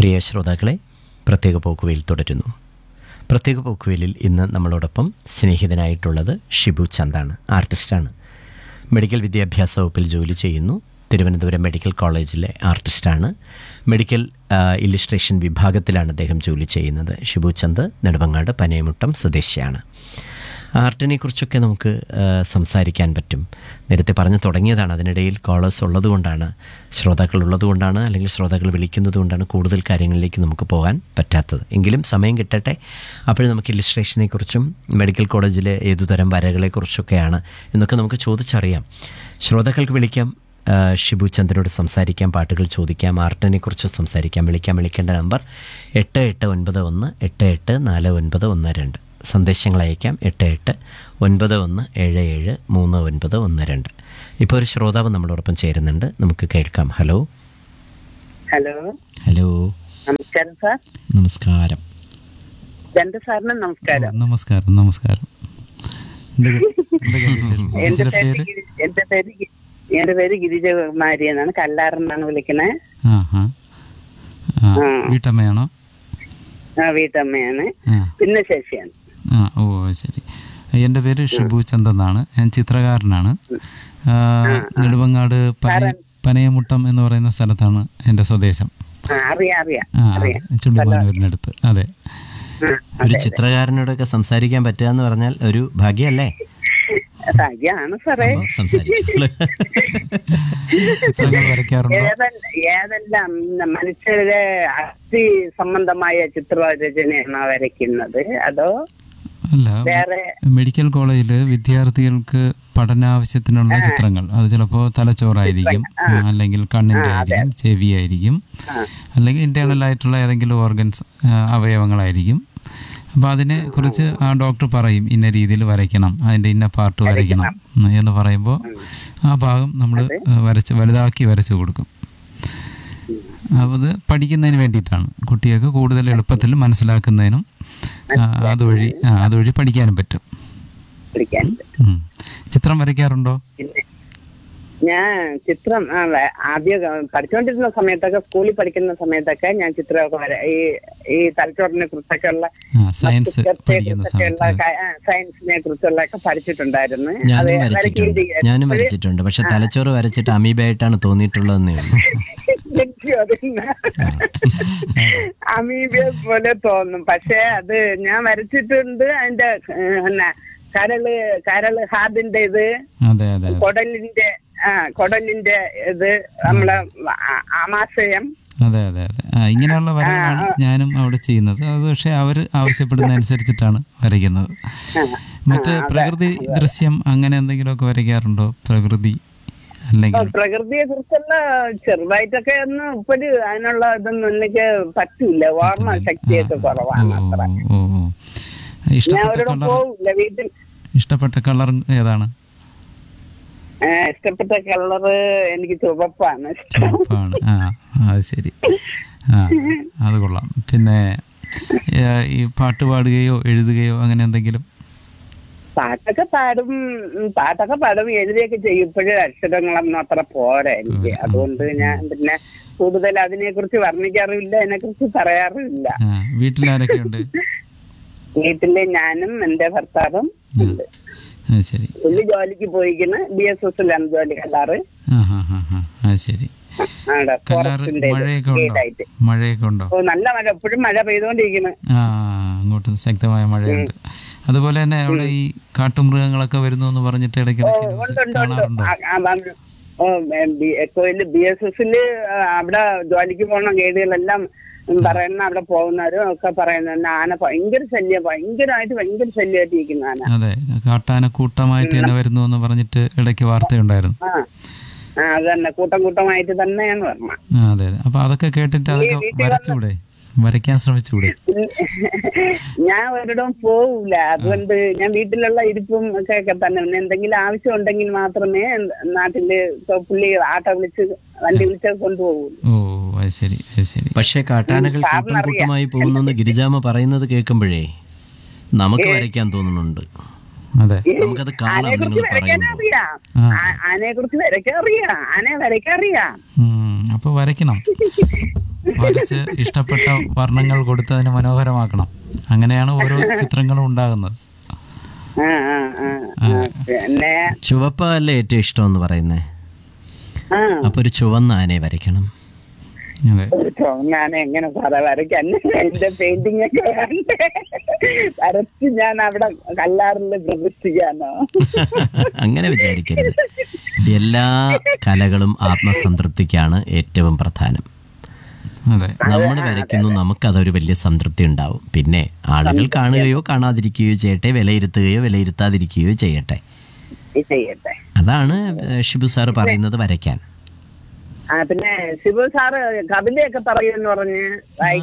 പ്രിയ ശ്രോതാക്കളെ പ്രത്യേക പോക്കുവയിൽ തുടരുന്നു പ്രത്യേക പോക്കുവയിലിൽ ഇന്ന് നമ്മളോടൊപ്പം സ്നേഹിതനായിട്ടുള്ളത് ഷിബു ചന്ദാണ് ആർട്ടിസ്റ്റാണ് മെഡിക്കൽ വിദ്യാഭ്യാസ വകുപ്പിൽ ജോലി ചെയ്യുന്നു തിരുവനന്തപുരം മെഡിക്കൽ കോളേജിലെ ആർട്ടിസ്റ്റാണ് മെഡിക്കൽ ആ, ഇല്ലുസ്ട്രേഷൻ വിഭാഗത്തിലാണ് അദ്ദേഹം ജോലി ചെയ്യുന്നത് ഷിബു ചന്ദ് നെടുമങ്ങാട് പനയമുട്ടം സ്വദേശിയാണ് ആർട്ടിനെ കുറിച്ചൊക്കെ നമുക്ക് ആ, സംസാരിക്കാൻ പറ്റും നേരത്തെ പറഞ്ഞു തുടങ്ങിയതാണ് അതിനിടയിൽ കോളേഴ്സ് ഉള്ളതുകൊണ്ടാണ് ശ്രോതാക്കൾ ഉള്ളതുകൊണ്ടാണ് അല്ലെങ്കിൽ ശ്രോതാക്കൾ വിളിക്കുന്നത് കൊണ്ടാണ് കൂടുതൽ കാര്യങ്ങളിലേക്ക് നമുക്ക് പോകാൻ പറ്റാത്തത് എങ്കിലും സമയം കിട്ടട്ടെ അപ്പോൾ നമുക്ക് ഇല്ലുസ്ട്രേഷനെ കുറിച്ചും മെഡിക്കൽ കോളേജിലെ ഏതുതരം വരകളെക്കുറിച്ചൊക്കെയാണ് എന്നൊക്കെ നമുക്ക് ചോദിച്ചറിയാം ശ്രോതാക്കൾക്ക് വിളിക്കാം ആ, ഷിബു ചന്ദ്രനോട് സംസാരിക്കാം പാട്ടുകൾ ചോദിക്കാം ആർട്ടിനെ കുറിച്ച് സംസാരിക്കാം വിളിക്കാം വിളിക്കേണ്ട നമ്പർ എട്ട് എട്ട് ഒൻപത് ഒന്ന് എട്ട് എട്ട് നാല് ഒൻപത് ഒന്ന് രണ്ട് സന്ദേശങ്ങൾ അയക്കാം എട്ട് എട്ട് ഒൻപത് ഒന്ന് ഏഴ് ഏഴ് മൂന്ന് ഒൻപത് ഒന്ന് രണ്ട് ഇപ്പോൾ ഒരു ശ്രോതാവ് നമ്മളോടൊപ്പം ചേരുന്നുണ്ട് നമുക്ക് കേൾക്കാം ഹലോ ഹലോ ഹലോ നമസ്കാരം സാർ നമസ്കാരം രണ്ട് സാറിന് നമസ്കാരം നമസ്കാരം നമസ്കാരം എന്തൊക്കെ- എന്തൊക്കെയുണ്ട് വിശേഷം? എന്റെ ചേച്ചിയുടെ പേര് പേര് ഗിരി- എന്റെ പേര് ഗി- എന്റെ പേര് ഗിരിജകുമാരി എന്നാണ് കല്ലാറെന്നാണ് വിളിക്കണേ ആ ആ ആ ആ. വീട്ടമ്മയാണോ ആ വീട്ടമ്മയാണ് ആ പിന്നെ ശശിയാണ് ആ ഓ ശരി എൻ്റെ പേര് ഷിബു ചന്ദ് എന്നാണ് ഞാൻ ചിത്രകാരനാണ് ആ, നെടുമങ്ങാട് പനയ പനയമുട്ടം എന്ന് പറയുന്ന സ്ഥലത്താണ് എൻ്റെ സ്വദേശം ആ അറിയാം അറിയാം ആ അറിയാം ചുള്ളിമാനൂരിനടുത്ത് അതെ ആ, ഒരു ചിത്രകാരനോടൊക്കെ സംസാരിക്കാൻ പറ്റുക എന്ന് പറഞ്ഞാൽ ഒരു ഭാഗ്യമല്ലേ ഭാഗ്യമാണ് സാറേ അപ്പോൾ സംസാരിച്ചോളൂ. ചിത്രങ്ങൾ വരയ്ക്കാറുണ്ടോ ഏതെല്ലാം ഏതെല്ലാം മനുഷ്യരുടെ അസ്ഥി സംബന്ധമായ ചിത്രരചനയാണ് വരയ്ക്കുന്നത് അതോ അല്ല വേറെ മെഡിക്കൽ കോളേജിൽ വിദ്യാർത്ഥികൾക്ക് പഠനാവശ്യത്തിനുള്ള ചിത്രങ്ങൾ അത് ചിലപ്പോൾ തലച്ചോറായിരിക്കും അല്ലെങ്കിൽ കണ്ണിൻ്റെ ആയിരിക്കും ചെവി ആയിരിക്കും അല്ലെങ്കിൽ ഇന്റേണൽ ആയിട്ടുള്ള ഏതെങ്കിലും ഓർഗൻസ് അവയവങ്ങളായിരിക്കും അപ്പോൾ അതിനെ കുറിച്ച് ആ ഡോക്ടർ പറയും ഇന്ന രീതിയിൽ വരയ്ക്കണം അതിൻ്റെ ഇന്ന പാർട്ട് വരയ്ക്കണം ഉം, എന്ന് പറയുമ്പോൾ ആ ഭാഗം നമ്മൾ വരച്ച് വലുതാക്കി വരച്ച് കൊടുക്കും അപ്പോൾ അത് പഠിക്കുന്നതിന് വേണ്ടിയിട്ടാണ് കുട്ടികൾക്ക് കൂടുതൽ എളുപ്പത്തിൽ മനസ്സിലാക്കുന്നതിനും ആ, അതുവഴി ആ, അതുവഴി പഠിക്കാനും പറ്റും വിളിക്കാൻ ഉം. ചിത്രം വരയ്ക്കാറുണ്ടോ പിന്നെ ഞാൻ ചിത്രം ആ, വ- ആദ്യം പഠിച്ചുകൊണ്ടിരുന്ന സമയത്തൊക്കെ സ്കൂളിൽ പഠിക്കുന്ന സമയത്തൊക്കെ ഞാൻ ചിത്രമൊക്കെ വര ഈ ഈ തലച്ചോറിനെ കുറിച്ചൊക്കെ ഉള്ള ആ സയൻസ് മസ്തിഷ്കത്തെ പഠിക്കുന്ന കുറിച്ചൊക്കെയുള്ള സമയത്ത് ക- ആ, സയൻസിനെ കുറിച്ചുള്ള ഒക്കെ പഠിച്ചിട്ടുണ്ടായിരുന്നു അത് ഞാനും വരയ്ക്കുകയും വരച്ചിട്ടുണ്ട് ചെയ്യും. ഞാനും വരച്ചിട്ടുണ്ട് പക്ഷെ തലച്ചോറ് വരച്ചിട്ട് അമീബായിട്ടാണ് തോന്നിയിട്ടുള്ളതെന്നേ ഉള്ളൂ എനിക്കും അതിന് അമീബിയ പോലെ തോന്നും പക്ഷെ അത് ഞാൻ വരച്ചിട്ടുണ്ട് അതിന്റെ ഏഹ്, പിന്നെ കരള് കരള് ഹാർഡിന്റെ ഇത് അതെ അതെ അതെ കൊടലിന്റെ ആ കൊടലിന്റെ ഇത് നമ്മളെ ആ- ആമാശയം അതെ അതെ അതെ ആ ഇങ്ങനെയുള്ള വരകളാണ് ഞാനും അവിടെ ചെയ്യുന്നത് അത് പക്ഷേ അവർ ആവശ്യപ്പെടുന്ന അനുസരിച്ചിട്ടാണ് വരയ്ക്കുന്നത് മറ്റ് പ്രകൃതി ദൃശ്യം അങ്ങനെ എന്തെങ്കിലുമൊക്കെ വരയ്ക്കാറുണ്ടോ പ്രകൃതി അല്ലെങ്കിൽ പ്രകൃതിയെ കുറിച്ചുള്ള ചെറുതായിട്ടൊക്കെ ഒന്ന് ഇപ്പൊരു അതിനുള്ള ഇതൊന്നും എനിക്ക് പറ്റൂല ഓർമ്മ ശക്തിയൊക്കെ കുറവാണ് ഓ അത്ര ഓ ഓ ഞാൻ ഇഷ്ടപ്പെട്ട ഒരിടം കളർ പോവില്ല വീട്ടിൽ ഇഷ്ടപ്പെട്ട കളർ ഏതാണ് ഏ, ഇഷ്ടപ്പെട്ട കളറ് എനിക്ക് ചുവപ്പാണ് ഇഷ്ടം ചുവപ്പാണ് ആ അത് ശരി ആ അത് കൊള്ളാം പിന്നെ ഏ, ഈ പാട്ട് പാടുകയോ എഴുതുകയോ അങ്ങനെ എന്തെങ്കിലും പാട്ടൊക്കെ പാടും ഉം, പാട്ടൊക്കെ പാടും എഴുതിയൊക്കെ ചെയ്യും ഇപ്പോഴും അക്ഷരങ്ങളൊന്നും അത്ര പോരാ എനിക്ക് അതുകൊണ്ട് ഞാൻ പിന്നെ കൂടുതൽ അതിനെ കുറിച്ച് വർണ്ണിക്കാറുമില്ല അതിനെ കുറിച്ച് പറയാറുമില്ല ആ വീട്ടിലാരൊക്കെയുണ്ട് വീട്ടില് ഞാനും എന്റെ ഭർത്താവും ഉണ്ട് ആ ശരി പുള്ളി ജോലിക്ക് പോയിക്കുന്ന ബി എസ് എസിലാണ് ജോലി കല്ലാറ് ആ ഹാ ഹാ ഹാ ആ ശരി അവിടെ കല്ലാറ് ഫോറസ്റ്റിന്റെ മഴയൊക്കെ ഉണ്ടോ ഗൈഡായിട്ട് മഴയൊക്കെ ഉണ്ടോ ഓ നല്ല മഴ എപ്പോഴും മഴ പെയ്തുകൊണ്ടിരിക്കുന്നു ആ അങ്ങോട്ട് ശക്തമായ മഴയുണ്ട് അതുപോലെ തന്നെ അവിടെ ഈ കാട്ടുമൃഗങ്ങളൊക്കെ വരുന്നു എന്ന് പറഞ്ഞിട്ട് ഇടയ്ക്കിടയ്ക്ക് ന്യൂസ് ഉണ്ട് ഉണ്ട് ഉണ്ട് കാണാറുണ്ടോ ആ, ആ, വന്ന് ഓ എക്കോയില് ബി എസ് എസില് അവിടെ ജോലിക്ക് പോണ ഗൈഡുകളെല്ലാം പറയുന്ന അവിടെ പോകുന്നവരും ഒക്കെ പറയുന്ന ആന ഭയങ്കര ശല്യം ഭയങ്കരമായിട്ട് ഭയങ്കര ശല്യമായിട്ട് ഇരിക്കുന്ന ആന അതെ കാട്ടാന കൂട്ടമായിട്ട് തന്നെ വരുന്നു എന്ന് പറഞ്ഞിട്ട് ഇടയ്ക്ക് വാർത്തയുണ്ടായിരുന്നു ആ ആ അത് തന്നെ കൂട്ടം കൂട്ടമായിട്ട് തന്നെയാണ് പറഞ്ഞ ആ അതെ അതെ അപ്പൊ അതൊക്കെ കേട്ടിട്ട് അതൊക്കെ വരച്ചുകൂടെ വരയ്ക്കാൻ ശ്രമിച്ചുകൂടെ ഞാൻ ഒരിടവും പോവില്ല അതുകൊണ്ട് ഞാൻ വീട്ടിലുള്ള ഇരിപ്പും ഒക്കെ ഒക്കെ തന്നെ പിന്നെ എന്തെങ്കിലും ആവശ്യം ഉണ്ടെങ്കിൽ മാത്രമേ നാട്ടില് ഇപ്പൊ പുള്ളി ആട്ടോ വിളിച്ച് വണ്ടി വിളിച്ച് കൊണ്ടുപോകൂ ഓ അത് ശരി അത് ശരി പക്ഷേ കാട്ടാനകൾ കൂട്ടം കൂട്ടമായി പോകുന്നെന്ന് ഗിരിജാമ പറയുന്നത് കേൾക്കുമ്പോഴേ നമുക്ക് വരയ്ക്കാൻ തോന്നുന്നുണ്ട് അതെ നമുക്കത് കാണാം ആനയെ നിങ്ങൾ കുറിച്ച് വരയ്ക്കാൻ പറയുമ്പോൾ അറിയാം ആ. ആ- ആനയെ കുറിച്ച് വരയ്ക്കാൻ അറിയാം ആനയെ വരയ്ക്കാൻ അറിയാം ഉം, അപ്പൊ വരയ്ക്കണം വരച്ച് ഇഷ്ടപ്പെട്ട വർണ്ണങ്ങൾ കൊടുത്ത് അതിനെ മനോഹരമാക്കണം അങ്ങനെയാണ് ഓരോ ചിത്രങ്ങളും ഉണ്ടാകുന്നത് ആ ആ ആ ആ. പിന്നെ ചുവപ്പ് അല്ലേ ഏറ്റവും ഇഷ്ടം എന്ന് പറയുന്നേ ആ അപ്പൊ ഒരു ചുവന്ന ആനയെ വരയ്ക്കണം അതെ ഞാൻ എങ്ങനെ സാറേ വരയ്ക്കാൻ എന്റെ പെയിന്റിംഗ് ഒക്കെ വേണ്ടേ വരച്ച് ഞാൻ അവിടെ കല്ലാറിൽ പ്രതിഷ്ഠിക്കാനോ അങ്ങനെ വിചാരിക്കരുത് എല്ലാ കലകളും ആത്മസംതൃപ്തിക്കാണ് ഏറ്റവും പ്രധാനം അതെ നമ്മൾ വരയ്ക്കുന്നു നമുക്കതൊരു വലിയ സംതൃപ്തി ഉണ്ടാവും പിന്നെ ആളുകൾ കാണുകയോ കാണാതിരിക്കുകയോ ചെയ്യട്ടെ വിലയിരുത്തുകയോ വിലയിരുത്താതിരിക്കുകയോ ചെയ്യട്ടെ ഇത് ചെയ്യട്ടെ അതാണ് ഏഹ്, ഷിബു സാറ് പറയുന്നത് വരയ്ക്കാൻ ആ പിന്നെ ശിവ സാറ് കവിതയൊക്കെ പറയുമെന്ന് പറഞ്ഞ് വായി